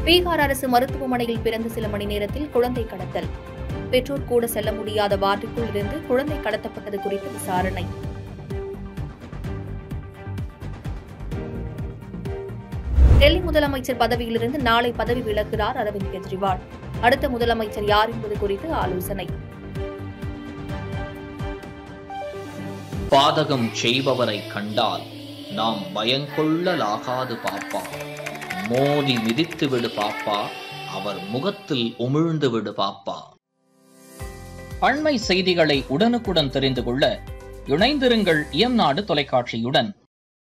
பீகார் அரசு மருத்துவமனையில் பிறந்த சில மணி நேரத்தில் குழந்தை கடத்தல் பெற்றோர் கூட செல்ல முடியாத வார்டுக்குள் இருந்து குழந்தை கடத்தப்பட்டது குறித்து விசாரணை டெல்லி முதலமைச்சர் பதவியிலிருந்து நாளை பதவி விலகுகிறார் அரவிந்த் கெஜ்ரிவால் அடுத்த முதலமைச்சர் யார் என்பது குறித்து ஆலோசனை பாதகம் செய்பவரை கண்டால் நாம் பயங்கொள்ளலாகாது பாப்பா மோதி மிதித்து விடு பாப்பா அவர் முகத்தில் உமிழ்ந்து விடு பாப்பா அண்மை செய்திகளை உடனுக்குடன் தெரிந்து கொள்ள இணைந்திருங்கள் எம் நாடு தொலைக்காட்சியுடன்